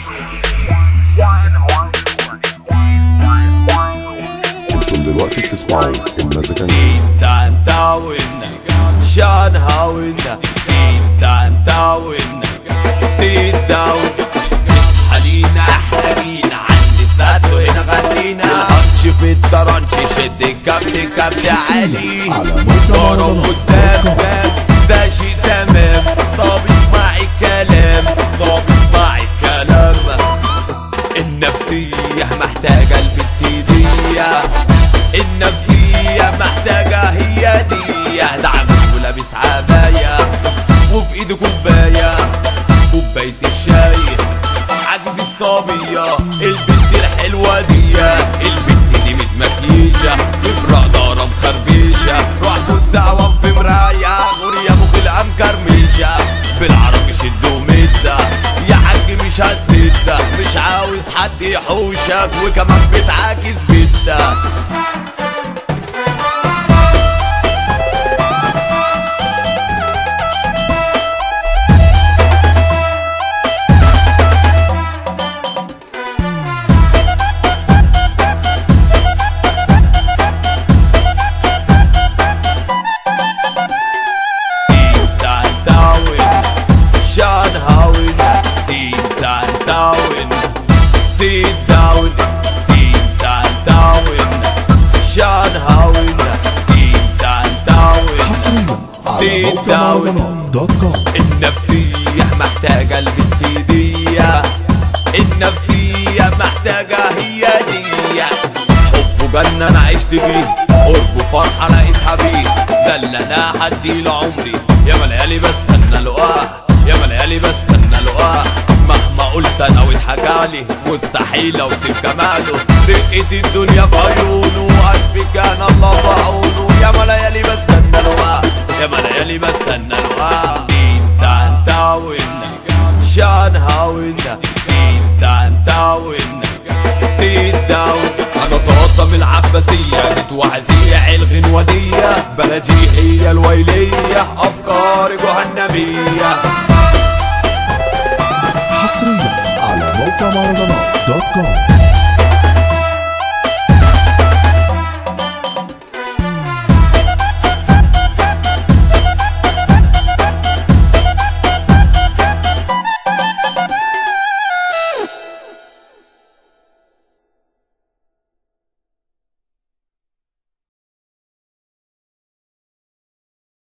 انتم دلوقتي بتسمعوا المزاجنج تان تاونا شان هاونا تان تاونا سيد داون علينا احنا بينا عند الساس وهنا غنينا الهنش في الطرنش شد الكبس كبس عالي ضرب قدام ده شيء تمام طب اسمعي الكلام طب اسمعي الكلام النفسية محتاجة البتيدية النفسية محتاجة هي دي دعم ولابس عباية وفي ايده كوباية كوباية الشاي عجز الصبية البنت الحلوة دي البنت دي متمكيشة ببرقدارة مخربيشة روح بص عوام في مراية غوريا مخلقة مكرمشة بالعربي شدوا مدة يا حاج مش هتسدة مش عاوز حد يحوشك وكمان بتعاكس بده تان تاون شان هاون تين تان تاون سيد داون تين تان تاون شان هاون تين تان تاون حصريا على سيد موقع داون. مهرجانات دوت كوم النفسية محتاجة البنتيدية النفسية محتاجة هي دي حبه جنة أنا عشت بيه قربه فرحة لقيتها بيه ده اللي أنا هديله عمري يا مليالي بستنى لقاه يا مليالي بستنى لقاه مهما قلت أنا واتحكالي مستحيل أوصف جماله رقة الدنيا في عيونه قلبي كان الله في عونه يا مليالي بستنى لقاه يا مليالي بستنى لقاه تين تان تاونا شان هاونا تين تان تاونا سيد داون انا طرطة من العباسية جيت وعزيع الغنودية بلدي هي الويلية افكاري جهنمية حصريا على موقع مهرجانات دوت كوم